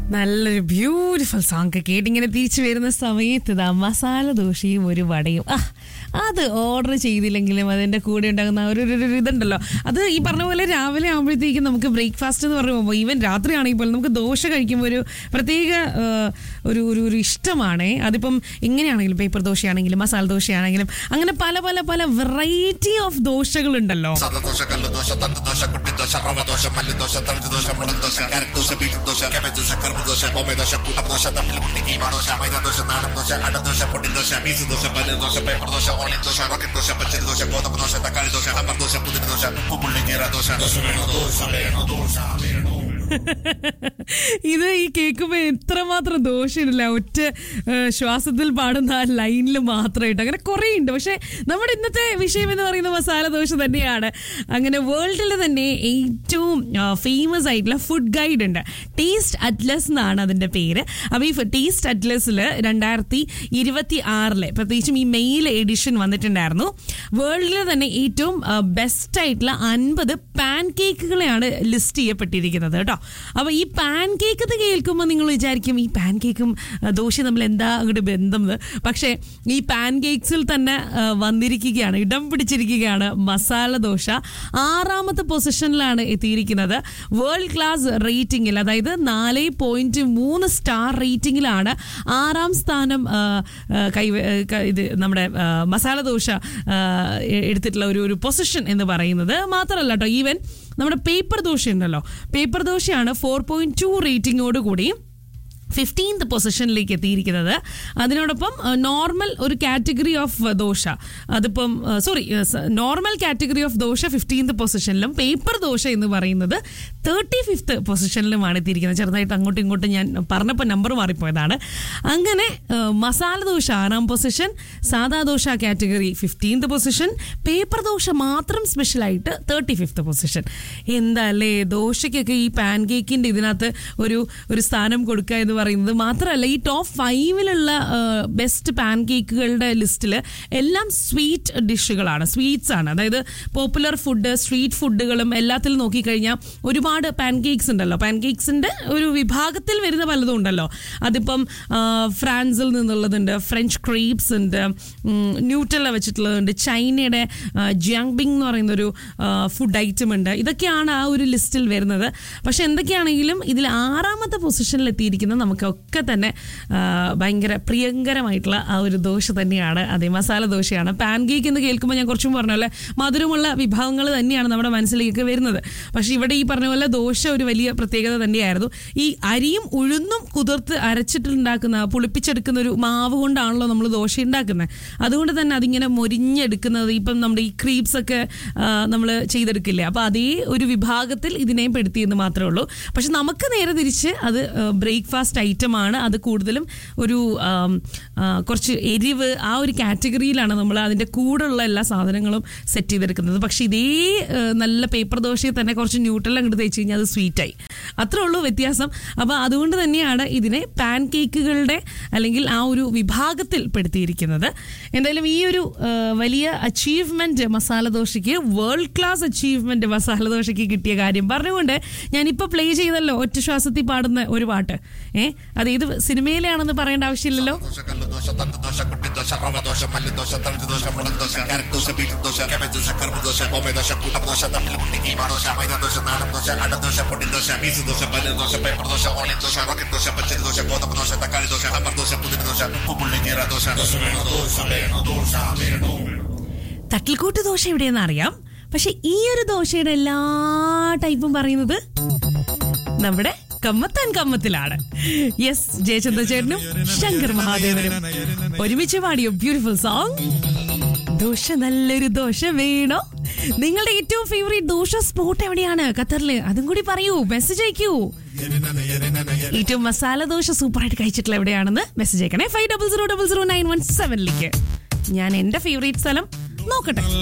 നല്ലൊരു beautiful song കേട്ടിങ്ങനെ തിരിച്ചു വരുന്ന സമയത്ത് ഇതാ മസാല ദോശയും ഒരു വടയും ആ അത് ഓർഡർ ചെയ്തില്ലെങ്കിലും അതിൻ്റെ കൂടെ ഉണ്ടാകുന്ന ഒരു ഒരു- ഒരു ഇതുണ്ടല്ലോ അത് ഈ പറഞ്ഞ പോലെ രാവിലെ ആകുമ്പോഴത്തേക്കും നമുക്ക് ബ്രേക്ക്ഫാസ്റ്റ് എന്ന് പറയുമ്പോൾ ഈവൻ രാത്രിയാണെങ്കിൽ പോലും നമുക്ക് ദോശ കഴിക്കുമ്പോൾ ഒരു പ്രത്യേക ആ, ഒരു ഒരു ഒരു ഇഷ്ടമാണ് അതിപ്പം എങ്ങനെയാണെങ്കിലും പേപ്പർ ദോശയാണെങ്കിലും മസാല ദോശയാണെങ്കിലും അങ്ങനെ പല പല പല വെറൈറ്റി ഓഫ് ദോശകളുണ്ടല്ലോ സദദോശ കല്ലുദോശ തണ്ടുദോശ കുട്ടിദോശ റവദോശ മല്ലിദോശ തളിദോശ മുളക് carrot dosa beetroot dosa cabbage dosa കറുപ്പ് ദോശ ബോംബെ ദോശ കൂട്ടദോശ തമ്മിൽ കുട്ടി കീമ ദോശ മൈദ ദോശ നാടൻ ദോശ അടദോശ പൊടി ദോശ മീസ് ദോശ പല്ല് dosa paper dosa onion dosa rocket dosa പച്ചരി ദോശ ഗോതമ്പ് ദോശ തക്കാളി ദോശ ഹമ്പർ ദോശ പുതിന ദോശ ഉപ്പുള്ളി കീറ ദോശ ദോശ വേണോ ദോശ വേണോ ദോശ വേണോ ഇത് ഈ കേൾക്കുമ്പോൾ എത്രമാത്രം ദോഷമില്ല ഒറ്റ ആ, ശ്വാസത്തിൽ പാടുന്ന ആ ലൈനിൽ മാത്രമായിട്ട് അങ്ങനെ കുറേ ഉണ്ട് പക്ഷേ നമ്മുടെ ഇന്നത്തെ വിഷയം എന്ന് പറയുന്നത് മസാല ദോശ തന്നെയാണ് അങ്ങനെ വേൾഡിൽ തന്നെ ഏറ്റവും ഫേമസ് ആയിട്ടുള്ള ഫുഡ് ഗൈഡ് ഉണ്ട് ടേസ്റ്റ് അറ്റ്ലസ് എന്നാണ് അതിൻ്റെ പേര് അപ്പോൾ ഈ ടേസ്റ്റ് അറ്റ്ലസിൽ രണ്ടായിരത്തി ഇരുപത്തി ആറിലെ പ്രത്യേകിച്ചും ഈ മെയിൽ എഡിഷൻ വന്നിട്ടുണ്ടായിരുന്നു വേൾഡിൽ തന്നെ ഏറ്റവും ബെസ്റ്റ് ആയിട്ടുള്ള അൻപത് പാൻ കേക്കുകളെയാണ് ലിസ്റ്റ് ചെയ്യപ്പെട്ടിരിക്കുന്നത് കേട്ടോ അപ്പോൾ ഈ പാൻ കേക്ക് എന്ന് കേൾക്കുമ്പോൾ നിങ്ങൾ വിചാരിക്കും ഈ പാൻ കേക്കും ദോശ തമ്മിൽ എന്താ അങ്ങോട്ട് ബന്ധം എന്ന് പക്ഷേ ഈ പാൻ കേക്സിൽ തന്നെ ആ, വന്നിരിക്കുകയാണ് ഇടം പിടിച്ചിരിക്കുകയാണ് മസാല ദോശ ആറാമത്തെ പൊസിഷനിലാണ് എത്തിയിരിക്കുന്നത് വേൾഡ് ക്ലാസ് റേറ്റിംഗിൽ അതായത് നാല് പോയിന്റ് മൂന്ന് സ്റ്റാർ റേറ്റിംഗിലാണ് ആറാം സ്ഥാനം ആ, ആ, കൈ ക- ഇത് നമ്മുടെ ആ, മസാല ദോശ ആ, എ- എടുത്തിട്ടുള്ള ഒരു ഒരു പൊസിഷൻ എന്ന് പറയുന്നത് മാത്രമല്ല കേട്ടോ ഈവൻ നമ്മുടെ പേപ്പർ ദോശ ഉണ്ടല്ലോ പേപ്പർ ദോശയാണ് ഫോർ പോയിന്റ് ടു റേറ്റിംഗോട് കൂടി ഫിഫ്റ്റീൻത് പൊസിഷനിലേക്ക് എത്തിയിരിക്കുന്നത് അതിനോടൊപ്പം നോർമൽ ഒരു കാറ്റഗറി ഓഫ് ദോശ അതിപ്പം sorry normal category of dosa fifteenth പൊസിഷനിലും പേപ്പർ ദോശ എന്ന് പറയുന്നത് തേർട്ടി ഫിഫ്ത്ത് പൊസിഷനിലുമാണ് എത്തിയിരിക്കുന്നത് ചെറുതായിട്ട് അങ്ങോട്ടും ഇങ്ങോട്ടും ഞാൻ പറഞ്ഞപ്പോൾ നമ്പർ മാറിപ്പോയതാണ് അങ്ങനെ ആ, മസാല ദോശ ആറാം പൊസിഷൻ സാദാ dosa category fifteenth position paper dosa മാത്രം സ്പെഷ്യലായിട്ട് തേർട്ടി ഫിഫ്ത്ത് പൊസിഷൻ എന്താ അല്ലേ ദോശയ്ക്കൊക്കെ ഈ പാൻ കേക്കിൻ്റെ ഇതിനകത്ത് ഒരു ഒരു സ്ഥാനം കൊടുക്കുക എന്ന് പറയുന്നത് മാത്രമല്ല ഈ ടോപ്പ് ഫൈവിലുള്ള ബെസ്റ്റ് പാൻ കേക്കുകളുടെ ലിസ്റ്റിൽ എല്ലാം സ്വീറ്റ് ഡിഷുകളാണ് സ്വീറ്റ്സ് ആണ് അതായത് പോപ്പുലർ ഫുഡ് സ്ട്രീറ്റ് ഫുഡുകളും എല്ലാത്തിലും നോക്കിക്കഴിഞ്ഞാൽ ഒരുപാട് പാൻ കേക്ക്സ് ഉണ്ടല്ലോ പാൻ കേക്ക്സിൻ്റെ ഒരു വിഭാഗത്തിൽ വരുന്ന പലതും ഉണ്ടല്ലോ അതിപ്പം ആ, ഫ്രാൻസിൽ നിന്നുള്ളതുണ്ട് ഫ്രഞ്ച് ക്രീപ്സ് ഉണ്ട് ഉം, ന്യൂട്രല വെച്ചിട്ടുള്ളതുണ്ട് ചൈനയുടെ ജിയാങ്ബിങ് എന്ന് പറയുന്നൊരു ഫുഡ് ഐറ്റം ഉണ്ട് ഇതൊക്കെയാണ് ആ ഒരു ലിസ്റ്റിൽ വരുന്നത് പക്ഷെ എന്തൊക്കെയാണെങ്കിലും ഇതിൽ ആറാമത്തെ പൊസിഷനിൽ എത്തിയിരിക്കുന്നത് നമുക്കൊക്കെ തന്നെ ആ, ഭയങ്കര പ്രിയങ്കരമായിട്ടുള്ള ആ ഒരു ദോശ തന്നെയാണ് അതേ മസാല ദോശയാണ് പാൻ കേക്ക് എന്ന് കേൾക്കുമ്പോൾ ഞാൻ കുറച്ചും പറഞ്ഞ പോലെ മധുരമുള്ള വിഭവങ്ങൾ തന്നെയാണ് നമ്മുടെ മനസ്സിലേക്ക് വരുന്നത് പക്ഷെ ഇവിടെ ഈ പറഞ്ഞ പോലെ ദോശ ഒരു വലിയ പ്രത്യേകത തന്നെയായിരുന്നു ഈ അരിയും ഉഴുന്നും കുതിർത്ത് അരച്ചിട്ടുണ്ടാക്കുന്ന പുളിപ്പിച്ചെടുക്കുന്ന ഒരു മാവ് കൊണ്ടാണല്ലോ നമ്മൾ ദോശ ഉണ്ടാക്കുന്നത് അതുകൊണ്ട് തന്നെ അതിങ്ങനെ മൊരിഞ്ഞെടുക്കുന്നത് ഇപ്പം നമ്മുടെ ഈ ക്രീപ്സ് ഒക്കെ നമ്മൾ ചെയ്തെടുക്കില്ലേ അപ്പോൾ അതേ ഒരു വിഭാഗത്തിൽ ഇതിനെയും പെടുത്തിയെന്ന് മാത്രമേ ഉള്ളൂ പക്ഷെ നമുക്ക് നേരെ തിരിച്ച് അത് ബ്രേക്ക്ഫാസ്റ്റ് ഐറ്റമാണ് അത് കൂടുതലും ഒരു ആം, ആ, കുറച്ച് എരിവ് ആ ഒരു കാറ്റഗറിയിലാണ് നമ്മൾ അതിൻ്റെ കൂടെയുള്ള എല്ലാ സാധനങ്ങളും സെറ്റ് ചെയ്തെടുക്കുന്നത് പക്ഷേ ഇതേ ആ, നല്ല പേപ്പർ ദോശയിൽ തന്നെ കുറച്ച് ന്യൂട്രൽ അങ്ങോട്ട് തേച്ച് കഴിഞ്ഞാൽ അത് സ്വീറ്റായി അത്രേ ഉള്ളൂ വ്യത്യാസം അപ്പോൾ അതുകൊണ്ട് തന്നെയാണ് ഇതിനെ പാൻ കേക്കുകളുടെ അല്ലെങ്കിൽ ആ ഒരു വിഭാഗത്തിൽ പെടുത്തിയിരിക്കുന്നത് എന്തായാലും ഈ ഒരു ആ, വലിയ അച്ചീവ്മെന്റ് മസാല ദോശയ്ക്ക് വേൾഡ് ക്ലാസ് അച്ചീവ്മെന്റ് മസാല ദോശയ്ക്ക് കിട്ടിയ കാര്യം പറഞ്ഞുകൊണ്ട് ഞാനിപ്പോൾ പ്ലേ ചെയ്തല്ലോ ഒറ്റ ശ്വാസത്തിൽ പാടുന്ന ഒരു പാട്ട് ഏ അത് ഏത് സിനിമയിലാണെന്ന് പറയേണ്ട ആവശ്യമില്ലല്ലോ ദോശ കല്ലുദോശ തണ്ടുദോശ കുട്ടിദോശ റവദോശ മല്ലിദോശ തളിദോശ മുളക് dosa carrot dosa beetroot dosa cabbage dosa കറുപ്പ് ദോശ ബോംബെ ദോശ കൂട്ടദോശ തമ്മിൽ കുട്ടി കീമ ദോശ മൈദ ദോശ നാടൻ ദോശ അടദോശ പൊടി ദോശ മീസ് ദോശ പല്ല് dosa paper dosa onion dosa rocket dosa പച്ചരി ദോശ ഗോതമ്പ് ദോശ തക്കാളി ദോശ ഹമ്പർ ദോശ പുതിന ദോശ ഉപ്പുള്ളി കീറ ദോശ ദോശ വേണോ ദോശ വേണോ ദോശ വേണോ തട്ടിൽക്കൂട്ട് ദോശ എവിടെയെന്ന് അറിയാം പക്ഷെ ഈ ഒരു ദോശയുടെ എല്ലാ ടൈപ്പും പറയുന്നത് നമ്മുടെ കമ്മത്താൻ കമ്മത്തിലാണ് യെസ് ജയചന്ദ്ര ചേട്ടനും ശങ്കർ മഹാദേവനും ഒരുമിച്ച് പാടിയ ബ്യൂട്ടിഫുൾ സോങ് ദോശ നല്ലൊരു ദോശ വേണോ നിങ്ങളുടെ ഏറ്റവും ഫേവറേറ്റ് ദോശ സ്പോട്ട് എവിടെയാണ് ഖത്തറില് അതും കൂടി പറയൂ മെസ്സേജ് അയക്കൂ ഏറ്റവും മസാല ദോശ സൂപ്പറായിട്ട് കഴിച്ചിട്ടുള്ള എവിടെയാണെന്ന് മെസ്സേജ് അയക്കണേ five double zero double zero nine one സെവനിലേക്ക് ഞാൻ എന്റെ ഫേവറേറ്റ് സ്ഥലം നോക്കട്ടെ